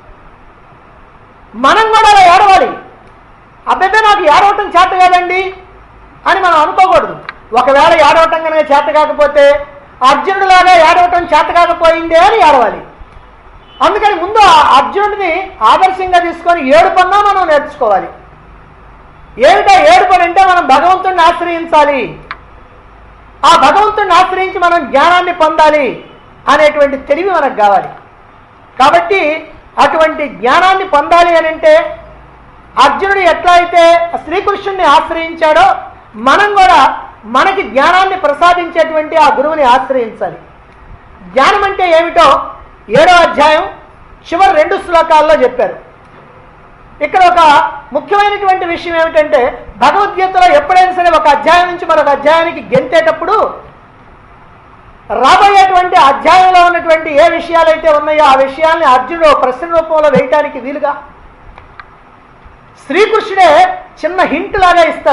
మనం కూడా అలా ఏడవాలి అబ్బాయి నాకు ఏడవటం చేత కాదండి అని మనం అనుకోకూడదు ఒకవేళ ఏడవటం కనుక చేత కాకపోతే అర్జునుడిలాగా ఏడవటం చేత కాకపోయిందే అని ఏడవాలి అందుకని ముందు ఆ అర్జునుడిని ఆదర్శంగా తీసుకొని ఏడుపన్నా మనం నేర్చుకోవాలి ఏమిటా ఏడుపని అంటే మనం భగవంతుడిని ఆశ్రయించాలి ఆ భగవంతుడిని ఆశ్రయించి మనం జ్ఞానాన్ని పొందాలి అనేటువంటి తెలివి మనకు కావాలి కాబట్టి అటువంటి జ్ఞానాన్ని పొందాలి అని అంటే అర్జునుడు ఎట్లా అయితే శ్రీకృష్ణుడిని ఆశ్రయించాడో మనం కూడా మనకి జ్ఞానాన్ని ప్రసాదించేటువంటి ఆ గురువుని ఆశ్రయించాలి జ్ఞానం అంటే ఏమిటో ఏడో అధ్యాయం చివరి రెండు శ్లోకాల్లో చెప్పారు ఇక్కడ ఒక ముఖ్యమైనటువంటి విషయం ఏమిటంటే భగవద్గీతలో ఎప్పుడైనా సరే ఒక అధ్యాయం నుంచి మరొక అధ్యాయానికి గెంతేటప్పుడు రాబోయేటువంటి అధ్యాయంలో ఉన్నటువంటి ఏ విషయాలైతే ఉన్నాయో ఆ విషయాల్ని అర్జునుడు ప్రశ్న రూపంలో వేయటానికి వీలుగా శ్రీకృష్ణుడే చిన్న హింట్ లాగా ఇస్తాడు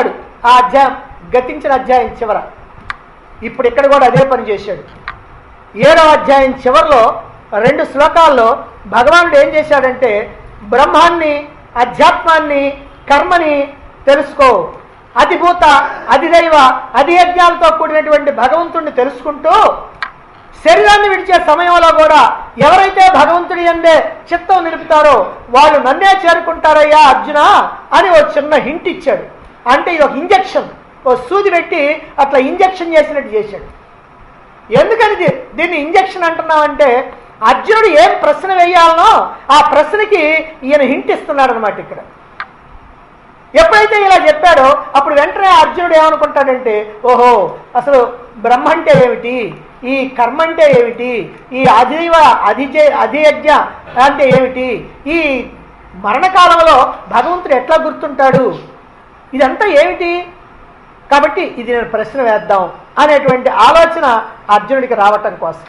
ఆ అధ్యాయం గతించిన అధ్యాయం చివర ఇప్పుడు ఇక్కడ కూడా అదే పని చేశాడు ఏడవ అధ్యాయం చివరిలో రెండు శ్లోకాల్లో భగవానుడు ఏం చేశాడంటే బ్రహ్మాన్ని అధ్యాత్మాన్ని కర్మని తెలుసుకో అధిభూత అధిదైవ అధియజ్ఞాలతో కూడినటువంటి భగవంతుణ్ణి తెలుసుకుంటూ శరీరాన్ని విడిచే సమయంలో కూడా ఎవరైతే భగవంతుడి ఎందే చిత్తం నిలుపుతారో వాళ్ళు నన్నే చేరుకుంటారయ్యా అర్జున అని ఓ చిన్న హింట్ ఇచ్చాడు అంటే ఇది ఒక ఇంజక్షన్ ఓ సూది పెట్టి అట్లా ఇంజక్షన్ చేసినట్టు చేశాడు ఎందుకని దీ- దీన్ని ఇంజక్షన్ అంటున్నామంటే అర్జునుడు ఏం ప్రశ్న వేయాలనో ఆ ప్రశ్నకి ఈయన హింట్ ఇస్తున్నాడు అనమాట ఇక్కడ ఎప్పుడైతే ఇలా చెప్పాడో అప్పుడు వెంటనే అర్జునుడు ఏమనుకుంటాడంటే ఓహో అసలు బ్రహ్మ అంటే ఏమిటి ఈ కర్మ అంటే ఏమిటి ఈ అధివ అధిజ అధియజ్ఞ అంటే ఏమిటి ఈ మరణకాలంలో భగవంతుడు ఎట్లా గుర్తుంటాడు ఇదంతా ఏమిటి కాబట్టి ఇది నేను ప్రశ్న వేద్దాం అనేటువంటి ఆలోచన అర్జునుడికి రావటం కోసం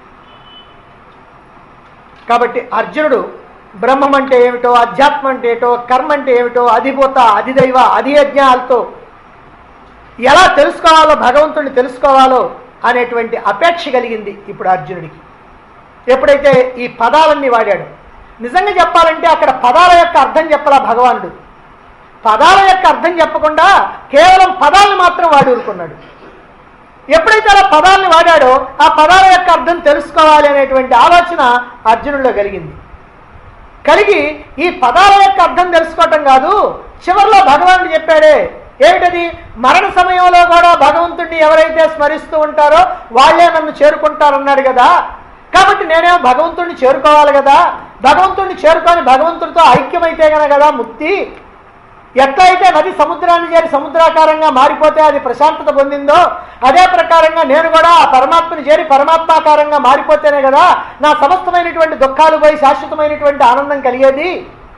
కాబట్టి అర్జునుడు బ్రహ్మం అంటే ఏమిటో అధ్యాత్మం అంటే ఏమిటో కర్మ అంటే ఏమిటో అధిభూత అధిదైవ అధియజ్ఞాలతో ఎలా తెలుసుకోవాలో భగవంతుడిని తెలుసుకోవాలో అనేటువంటి అపేక్ష కలిగింది ఇప్పుడు అర్జునుడికి ఎప్పుడైతే ఈ పదాలన్నీ వాడాడు నిజంగా చెప్పాలంటే అక్కడ పదాల యొక్క అర్థం చెప్పాలా భగవానుడు పదాల యొక్క అర్థం చెప్పకుండా కేవలం పదాలను మాత్రం వాడి ఊరుకున్నాడు ఎప్పుడైతే అలా పదాలను వాడాడో ఆ పదాల యొక్క అర్థం తెలుసుకోవాలి అనేటువంటి ఆలోచన అర్జునుడిలో కలిగింది కలిగి ఈ పదాల యొక్క అర్థం తెలుసుకోవటం కాదు చివరిలో భగవానుడు చెప్పాడే ఏమిటది మరణ సమయంలో కూడా భగవంతుడిని ఎవరైతే స్మరిస్తూ ఉంటారో వాళ్ళే నన్ను చేరుకుంటారన్నాడు కదా కాబట్టి నేనేమో భగవంతుడిని చేరుకోవాలి కదా భగవంతుడిని చేరుకొని భగవంతుడితో ఐక్యమైతే గన కదా ముక్తి ఎట్లయితే నది సముద్రాన్ని చేరి సముద్రాకారంగా మారిపోతే అది ప్రశాంతత పొందిందో అదే ప్రకారంగా నేను కూడా ఆ పరమాత్మని చేరి పరమాత్మాకారంగా మారిపోతేనే కదా నా సమస్తమైనటువంటి దుఃఖాలు పోయి శాశ్వతమైనటువంటి ఆనందం కలిగేది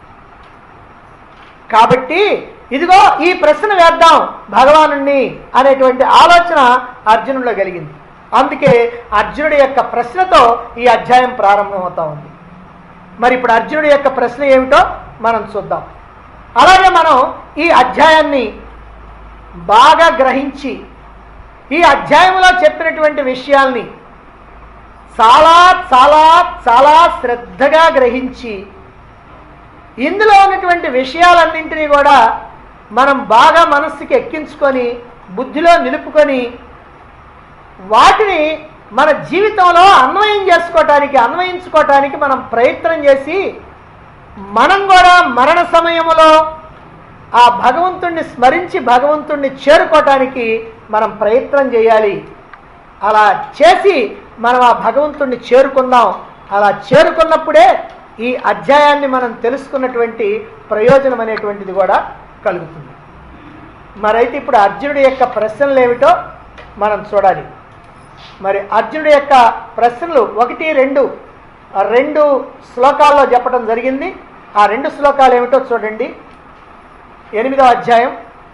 కాబట్టి ఇదిగో ఈ ప్రశ్న వేద్దాం భగవానుణ్ణి అనేటువంటి ఆలోచన అర్జునుడిలో కలిగింది అందుకే అర్జునుడి యొక్క ప్రశ్నతో ఈ అధ్యాయం ప్రారంభమవుతా ఉంది మరి ఇప్పుడు అర్జునుడి యొక్క ప్రశ్న ఏమిటో మనం చూద్దాం అలాగే మనం ఈ అధ్యాయాన్ని బాగా గ్రహించి ఈ అధ్యాయంలో చెప్పినటువంటి విషయాల్ని చాలా చాలా చాలా శ్రద్ధగా గ్రహించి ఇందులో ఉన్నటువంటి విషయాలన్నింటినీ కూడా మనం బాగా మనస్సుకి ఎక్కించుకొని బుద్ధిలో నిలుపుకొని వాటిని మన జీవితంలో అన్వయం చేసుకోవటానికి అన్వయించుకోవటానికి మనం ప్రయత్నం చేసి మనం కూడా మరణ సమయంలో ఆ భగవంతుణ్ణి స్మరించి భగవంతుణ్ణి చేరుకోవటానికి మనం ప్రయత్నం చేయాలి అలా చేసి మనం ఆ భగవంతుణ్ణి చేరుకుందాం అలా చేరుకున్నప్పుడే ఈ అధ్యాయాన్ని మనం తెలుసుకున్నటువంటి ప్రయోజనం అనేటువంటిది కూడా కలుగుతుంది మరైతే ఇప్పుడు అర్జునుడి యొక్క ప్రశ్నలు ఏమిటో మనం చూడాలి మరి అర్జునుడి యొక్క ప్రశ్నలు ఒకటి రెండు ఆ రెండు శ్లోకాల్లో చెప్పడం జరిగింది ఆ రెండు శ్లోకాలు ఏమిటో చూడండి ఎనిమిదో అధ్యాయం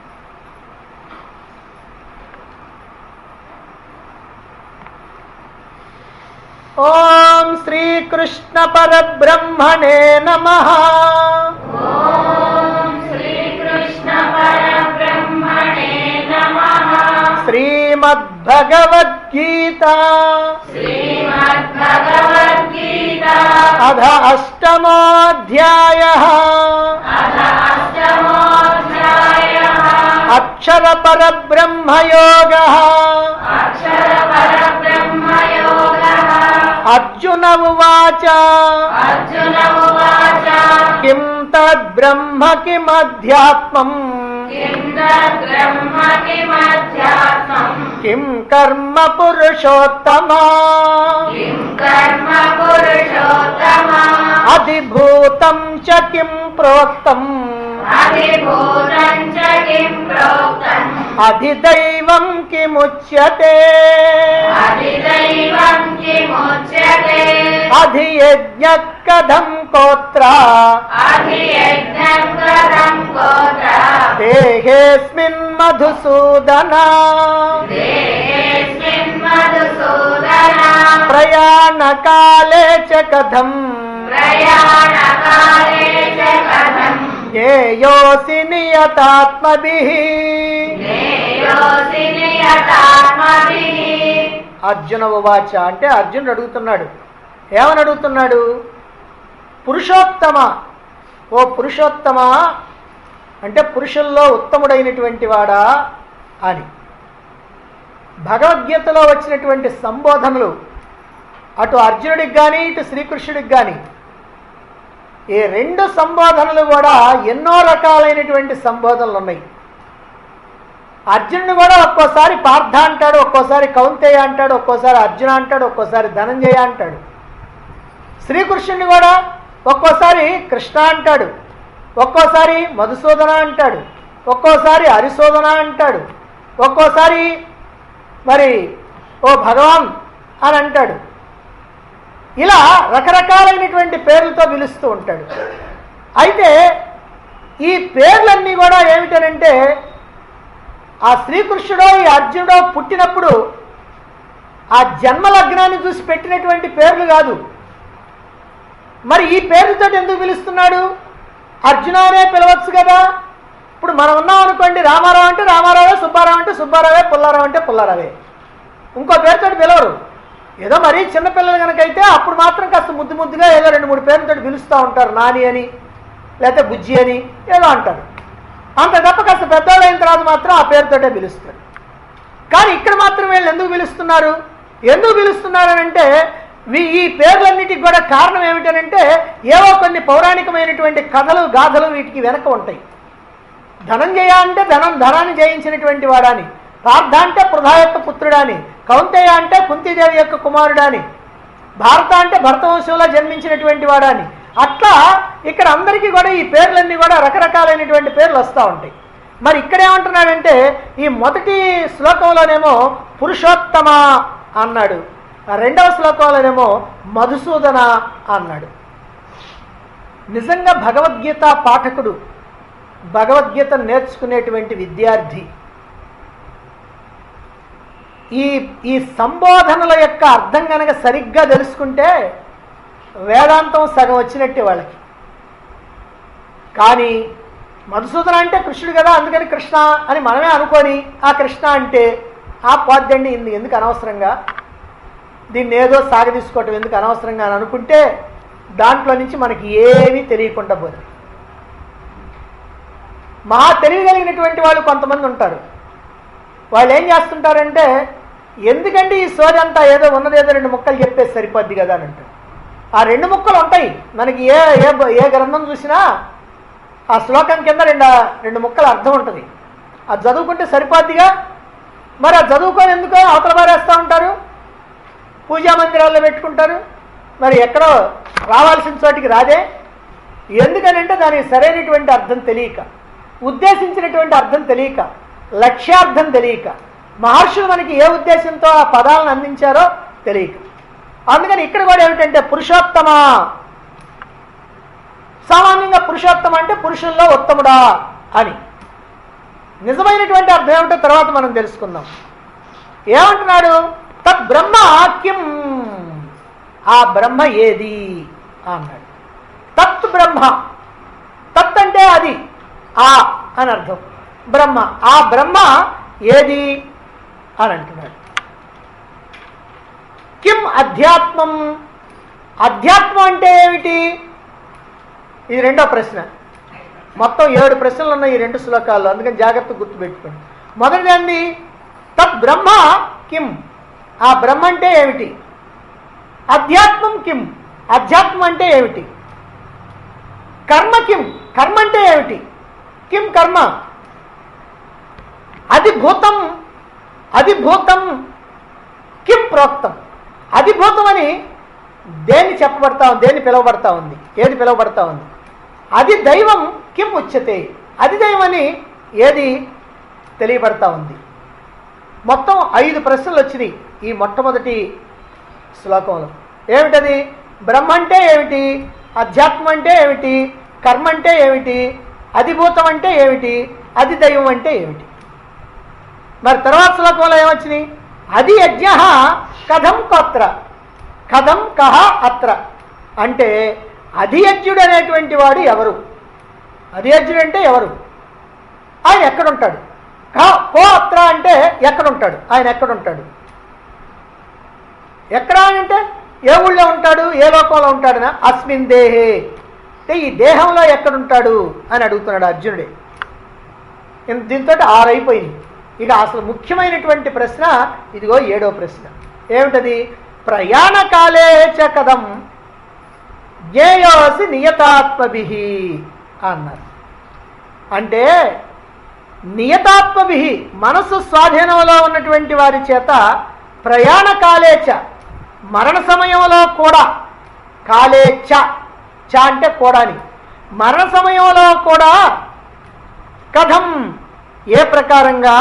ఓం శ్రీకృష్ణ పరబ్రహ్మణే నమ श्रीकृष्ण परब्रह्मणे नमः శ్రీమద్భగవద్గీత श्रीमद्भगवद्गीता అధ అష్టమోధ్యాయ अथ अष्टमोऽध्यायः అక్షర పరబ్రహ్మయోగ अक्षरपरब्रह्मयोगः అర్జున ఉవాచ अर्जुन उवाच కిం తద్బ్రహ్మ కిమధ్యాత్మం किं तद्ब्रह्म किमध्यात्मम् కిం కర్మ పురుషోత్తమ किं कर्म पुरुषोत्तमा అధిభూతం చ కిం ప్రోక్తం अधिभूतं च किं प्रोक्तम् అధిదైవం కిముచ్యతే अधिदैवं किमुच्यते అధియజ్ఞ కథం కోత్ర अधियज्ञं कथं गोत्र దేహేస్మిన్ మధుసూదన देहेऽस्मिन् मधुसूदना ప్రయాణకాలే చ కథం प्रयाणकाले च कथम् జ్ఞేయోసి నియతాత్మభిః జ్ఞేయోసి నియతాత్మభిః అర్జున ఉవాచ అంటే అర్జునుడు అడుగుతున్నాడు ఏమని అడుగుతున్నాడు పురుషోత్తమ ఓ పురుషోత్తమ అంటే పురుషుల్లో ఉత్తముడైనటువంటి వాడా అని భగవద్గీతలో వచ్చినటువంటి సంబోధనలు అటు అర్జునుడికి కానీ ఇటు శ్రీకృష్ణుడికి కానీ ఈ రెండు సంబోధనలు కూడా ఎన్నో రకాలైనటువంటి సంబోధనలు ఉన్నాయి అర్జునుడు కూడా ఒక్కోసారి పార్థ అంటాడు ఒక్కోసారి కౌంతేయ అంటాడు ఒక్కోసారి అర్జున అంటాడు ఒక్కోసారి ధనంజయ అంటాడు శ్రీకృష్ణుడిని కూడా ఒక్కోసారి కృష్ణ అంటాడు ఒక్కోసారి మధుసూదన అంటాడు ఒక్కోసారి హరిశోధన అంటాడు ఒక్కోసారి మరి ఓ భగవాన్ అని అంటాడు ఇలా రకరకాలైనటువంటి పేర్లతో పిలుస్తూ ఉంటాడు అయితే ఈ పేర్లన్నీ కూడా ఏమిటనంటే ఆ శ్రీకృష్ణుడో ఈ అర్జునుడో పుట్టినప్పుడు ఆ జన్మ లగ్నాన్ని చూసి పెట్టినటువంటి పేర్లు కాదు మరి ఈ పేర్లతో ఎందుకు పిలుస్తున్నాడు అర్జున అనే పిలవచ్చు కదా ఇప్పుడు మనం ఉన్నాం అనుకోండి రామారావు అంటే రామారావే సుబ్బారావు అంటే సుబ్బారావే పుల్లారావు అంటే పుల్లారావే ఇంకో పేరుతో పిలవరు ఏదో మరీ చిన్నపిల్లలు కనుకైతే అప్పుడు మాత్రం కాస్త ముద్దు ముద్దుగా ఏదో రెండు మూడు పేర్లతో పిలుస్తూ ఉంటారు నాని అని లేకపోతే బుజ్జి అని ఏదో అంటారు అంత తప్ప కాస్త పెద్దవాళ్ళు అయిన తర్వాత మాత్రం ఆ పేరుతోటే పిలుస్తారు కానీ ఇక్కడ మాత్రం వీళ్ళు ఎందుకు పిలుస్తున్నారు ఎందుకు పిలుస్తున్నారు అని అంటే వీ- ఈ పేర్లన్నిటికి కూడా కారణం ఏమిటనంటే ఏవో కొన్ని పౌరాణికమైనటువంటి కథలు గాథలు వీటికి వెనక ఉంటాయి ధనంజయ అంటే ధనం ధనాన్ని జయించినటువంటి వాడాని పార్థ అంటే పృథా యొక్క పుత్రుడాని కౌంతేయ అంటే కుంతిదేవి యొక్క కుమారుడాని భారత అంటే భరతవంశంలో జన్మించినటువంటి వాడాని అట్లా ఇక్కడ అందరికీ కూడా ఈ పేర్లన్నీ కూడా రకరకాలైనటువంటి పేర్లు వస్తూ ఉంటాయి మరి ఇక్కడ ఏమంటున్నాడంటే ఈ మొదటి శ్లోకంలోనేమో పురుషోత్తమ అన్నాడు ఆ రెండవ శ్లోకంలోనేమో మధుసూదన అన్నాడు నిజంగా భగవద్గీత పాఠకుడు భగవద్గీత నేర్చుకునేటువంటి విద్యార్థి ఈ ఈ సంబోధనల యొక్క అర్థం కనుక సరిగ్గా తెలుసుకుంటే వేదాంతం సగం వచ్చినట్టే వాళ్ళకి కానీ మధుసూదన అంటే కృష్ణుడు కదా అందుకని కృష్ణ అని మనమే అనుకొని ఆ కృష్ణ అంటే ఆ పోద్దండి ఇంది ఎందుకు అనవసరంగా దీన్ని ఏదో సాగదీసుకోవటం ఎందుకు అనవసరంగా అని అనుకుంటే దాంట్లో నుంచి మనకి ఏమీ తెలియకుండా పోతుంది మహా తెలివి కలిగినటువంటి వాళ్ళు కొంతమంది ఉంటారు వాళ్ళు ఏం చేస్తుంటారంటే ఎందుకంటే ఈ సోది అంతా ఏదో ఉన్నదేదో రెండు ముక్కలు చెప్పేసి సరిపోద్ది కదా అని అంటారు ఆ రెండు ముక్కలు ఉంటాయి మనకి ఏ ఏ బ- ఏ గ్రంథం చూసినా ఆ శ్లోకం కింద రెండు రెండు ముక్కల అర్థం ఉంటుంది అది చదువుకుంటే సరిపోద్దిగా మరి అది చదువుకొని ఎందుకో అవతల పారేస్తూ ఉంటారు పూజా మందిరాల్లో పెట్టుకుంటారు మరి ఎక్కడో రావాల్సిన చోటికి రాదే ఎందుకనంటే దానికి సరైనటువంటి అర్థం తెలియక ఉద్దేశించినటువంటి అర్థం తెలియక లక్ష్యార్థం తెలియక మహర్షులు మనకి ఏ ఉద్దేశంతో ఆ పదాలను అందించారో తెలియక అందుకని ఇక్కడ కూడా ఏమిటంటే పురుషోత్తమ సామాన్యంగా పురుషోత్తమ అంటే పురుషుల్లో ఉత్తముడా అని నిజమైనటువంటి అర్థం ఏమిటో తర్వాత మనం తెలుసుకుందాం ఏమంటున్నాడు తద్ బ్రహ్మ కిం ఆ బ్రహ్మ ఏది అన్నాడు తత్ బ్రహ్మ తత్ అంటే అది ఆ అని అర్థం బ్రహ్మ ఆ బ్రహ్మ ఏది అని అంటున్నాడు కిం అధ్యాత్మం అధ్యాత్మం అంటే ఏమిటి ఇది రెండో ప్రశ్న మొత్తం ఏడు ప్రశ్నలు ఉన్నాయి ఈ రెండు శ్లోకాల్లో అందుకని జాగ్రత్త గుర్తుపెట్టుకోండి మొదటిది ఏంది తత్ బ్రహ్మ కిం ఆ బ్రహ్మ అంటే ఏమిటి అధ్యాత్మం కిం అధ్యాత్మం అంటే ఏమిటి కర్మ కిం కర్మ అంటే ఏమిటి కిం కర్మ అధిభూతం అధిభూతం కిం ప్రోక్తం అధిభూతం అని దేన్ని చెప్పబడతా ఉంది దేన్ని పిలువబడతా ఉంది ఏది పిలువబడతా ఉంది అది దైవం కిం ఉచ్యతే అది దైవం అని ఏది తెలియబడతా ఉంది మొత్తం ఐదు ప్రశ్నలు వచ్చినాయి ఈ మొట్టమొదటి శ్లోకంలో ఏమిటది బ్రహ్మ అంటే ఏమిటి అధ్యాత్మం అంటే ఏమిటి కర్మ అంటే ఏమిటి అధిభూతం అంటే ఏమిటి అది దైవం అంటే ఏమిటి మరి తర్వాత శ్లోకంలో ఏమొచ్చినాయి అది యజ్ఞ కథం కోత్ర కథం కహ అత్ర అంటే అధియజ్ఞుడు అనేటువంటి వాడు ఎవరు అధియజ్ఞుడు అంటే ఎవరు ఆయన ఎక్కడుంటాడు కా- కో అత్ర అంటే ఎక్కడుంటాడు ఆయన ఎక్కడుంటాడు ఎక్కడ అంటే ఏ ఊళ్ళో ఉంటాడు ఏ లోకంలో ఉంటాడనా అస్మిన్ దేహే అంటే ఈ దేహంలో ఎక్కడుంటాడు అని అడుగుతున్నాడు అర్జునుడే ఇన్- దీంతో ఆరు అయిపోయింది ఇక అసలు ముఖ్యమైనటువంటి ప్రశ్న ఇదిగో ఏడో ప్రశ్న ఏమిటది ప్రయాణకాలే చ కథం జ్ఞేయోసి నియతాత్మభి అన్నారు అంటే నియతాత్మభి మనసు స్వాధీనంలో ఉన్నటువంటి వారి చేత ప్రయాణ కాలేచ మరణ సమయంలో కూడా కాలేచ చ అంటే కూడాని మరణ సమయంలో కూడా కథం ఏ ప్రకారంగా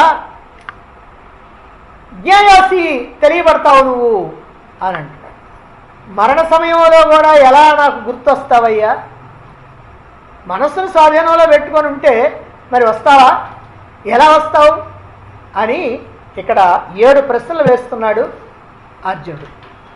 జ్ఞేయసి తెలియబడతావు నువ్వు అని అంటున్నాడు మరణ సమయంలో కూడా ఎలా నాకు గుర్తొస్తావయ్యా మనస్సును స్వాధీనంలో పెట్టుకొని ఉంటే మరి వస్తావా ఎలా వస్తావు అని ఇక్కడ ఏడు ప్రశ్నలు వేస్తున్నాడు అర్జునుడు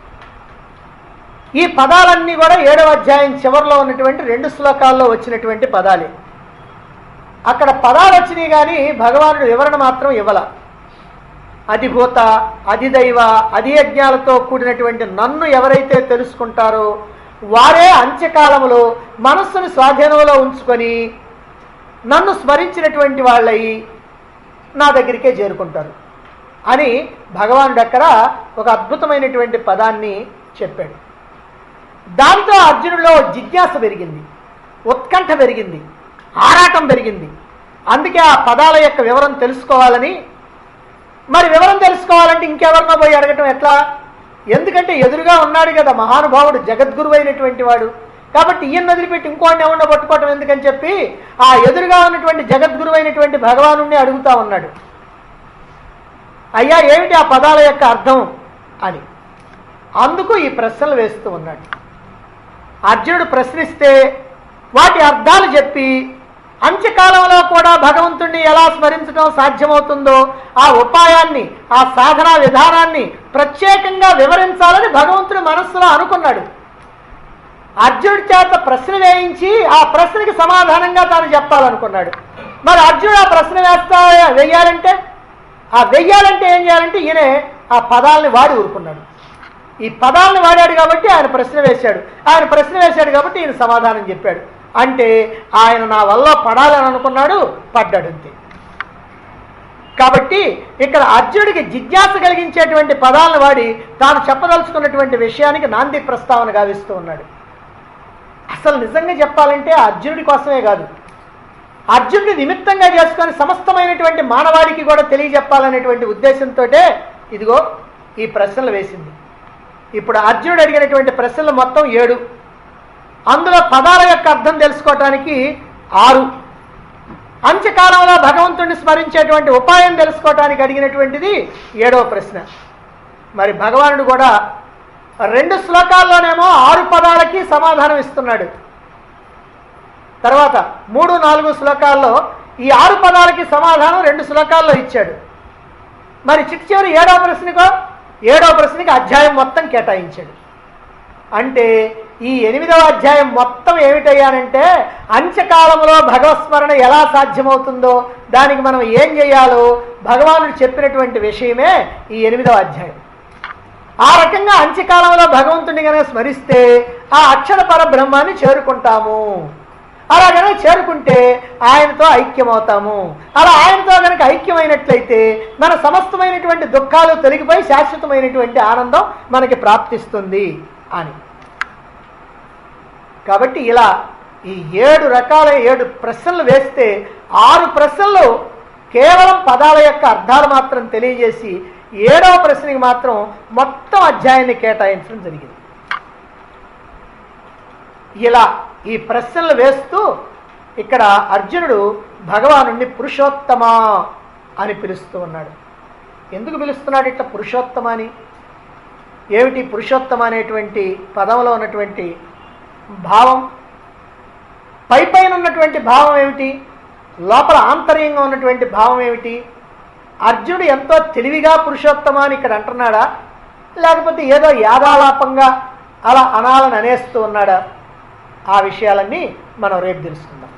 ఈ పదాలన్నీ కూడా ఏడవ అధ్యాయం చివరిలో ఉన్నటువంటి రెండు శ్లోకాల్లో వచ్చినటువంటి పదాలే అక్కడ పదాలు వచ్చినాయి కానీ భగవానుడు వివరణ మాత్రం ఇవ్వల అధిభూత అధిదైవ అధియజ్ఞాలతో కూడినటువంటి నన్ను ఎవరైతే తెలుసుకుంటారో వారే అంత్యకాలంలో మనస్సును స్వాధీనంలో ఉంచుకొని నన్ను స్మరించినటువంటి వాళ్ళై నా దగ్గరికే చేరుకుంటారు అని భగవానుడు అక్కడ ఒక అద్భుతమైనటువంటి పదాన్ని చెప్పాడు దాంతో అర్జునుడిలో జిజ్ఞాస పెరిగింది ఉత్కంఠ పెరిగింది ఆరాటం పెరిగింది అందుకే ఆ పదాల యొక్క వివరం తెలుసుకోవాలని మరి వివరం తెలుసుకోవాలంటే ఇంకెవరినో పోయి అడగటం ఎట్లా ఎందుకంటే ఎదురుగా ఉన్నాడు కదా మహానుభావుడు జగద్గురు అయినటువంటి వాడు కాబట్టి ఈయన వదిలిపెట్టి ఇంకోడిని ఎవరినో పట్టుకోవటం ఎందుకని చెప్పి ఆ ఎదురుగా ఉన్నటువంటి జగద్గురు అయినటువంటి భగవాను అడుగుతా ఉన్నాడు అయ్యా ఏమిటి ఆ పదాల యొక్క అర్థం అని అందుకు ఈ ప్రశ్నలు వేస్తూ ఉన్నాడు అర్జునుడు ప్రశ్నిస్తే వాటి అర్థాలు చెప్పి అంత్యకాలంలో కూడా భగవంతుణ్ణి ఎలా స్మరించడం సాధ్యమవుతుందో ఆ ఉపాయాన్ని ఆ సాధనా విధానాన్ని ప్రత్యేకంగా వివరించాలని భగవంతుడు మనస్సులో అనుకున్నాడు అర్జునుడి చేత ప్రశ్న వేయించి ఆ ప్రశ్నకి సమాధానంగా తాను చెప్పాలనుకున్నాడు మరి అర్జునుడు ఆ ప్రశ్న వేస్తా వెయ్యాలంటే ఆ వెయ్యాలంటే ఏం చేయాలంటే ఈయనే ఆ పదాలని వాడి ఊరుకున్నాడు ఈ పదాలను వాడాడు కాబట్టి ఆయన ప్రశ్న వేశాడు ఆయన ప్రశ్న వేశాడు కాబట్టి ఈయన సమాధానం చెప్పాడు అంటే ఆయన నా వల్ల పడాలని అనుకున్నాడు పడ్డాడు అంతే కాబట్టి ఇక్కడ అర్జునుడికి జిజ్ఞాస కలిగించేటువంటి పదాలను వాడి తాను చెప్పదలుచుకున్నటువంటి విషయానికి నాంది ప్రస్తావన గావిస్తూ ఉన్నాడు అసలు నిజంగా చెప్పాలంటే ఆ అర్జునుడి కోసమే కాదు అర్జునుడి నిమిత్తంగా చేసుకొని సమస్తమైనటువంటి మానవాడికి కూడా తెలియజెప్పాలనేటువంటి ఉద్దేశంతో ఇదిగో ఈ ప్రశ్నలు వేసింది ఇప్పుడు అర్జునుడు అడిగినటువంటి ప్రశ్నలు మొత్తం ఏడు అందులో పదాల యొక్క అర్థం తెలుసుకోవటానికి ఆరు అంత్యకాలంలో భగవంతుడిని స్మరించేటువంటి ఉపాయం తెలుసుకోవటానికి అడిగినటువంటిది ఏడవ ప్రశ్న మరి భగవానుడు కూడా రెండు శ్లోకాల్లోనేమో ఆరు పదాలకి సమాధానం ఇస్తున్నాడు తర్వాత మూడు నాలుగు శ్లోకాల్లో ఈ ఆరు పదాలకి సమాధానం రెండు శ్లోకాల్లో ఇచ్చాడు మరి చిట్ట చివరి ఏడవ ప్రశ్నకో ఏడవ ప్రశ్నకి అధ్యాయం మొత్తం కేటాయించాడు అంటే ఈ ఎనిమిదవ అధ్యాయం మొత్తం ఏమిటయ్యానంటే అంత్యకాలంలో భగవత్స్మరణ ఎలా సాధ్యమవుతుందో దానికి మనం ఏం చేయాలో భగవానుడు చెప్పినటువంటి విషయమే ఈ ఎనిమిదవ అధ్యాయం ఆ రకంగా అంత్యకాలంలో భగవంతుడిని కనుక స్మరిస్తే ఆ అక్షర పరబ్రహ్మాన్ని చేరుకుంటాము అలా కనుక చేరుకుంటే ఆయనతో ఐక్యమవుతాము అలా ఆయనతో కనుక ఐక్యమైనట్లయితే మన సమస్తమైనటువంటి దుఃఖాలు తొలగిపోయి శాశ్వతమైనటువంటి ఆనందం మనకి ప్రాప్తిస్తుంది అని కాబట్టి ఇలా ఈ ఏడు రకాల ఏడు ప్రశ్నలు వేస్తే ఆరు ప్రశ్నలు కేవలం పదాల యొక్క అర్థాలు మాత్రం తెలియజేసి ఏడవ ప్రశ్నకి మాత్రం మొత్తం అధ్యాయాన్ని కేటాయించడం జరిగింది ఇలా ఈ ప్రశ్నలు వేస్తూ ఇక్కడ అర్జునుడు భగవానుణ్ణి పురుషోత్తమ అని పిలుస్తూ ఉన్నాడు ఎందుకు పిలుస్తున్నాడు ఇట్లా పురుషోత్తమ అని ఏమిటి పురుషోత్తమ అనేటువంటి పదంలో ఉన్నటువంటి భావం పై పైన ఉన్నటువంటి భావం ఏమిటి లోపల ఆంతర్యంగా ఉన్నటువంటి భావం ఏమిటి అర్జునుడు ఎంతో తెలివిగా పురుషోత్తమ అని ఇక్కడ అంటున్నాడా లేకపోతే ఏదో యాదాలాపంగా అలా అనాలని అనేస్తూ ఉన్నాడా ఆ విషయాలన్నీ మనం రేపు తెలుసుకుందాం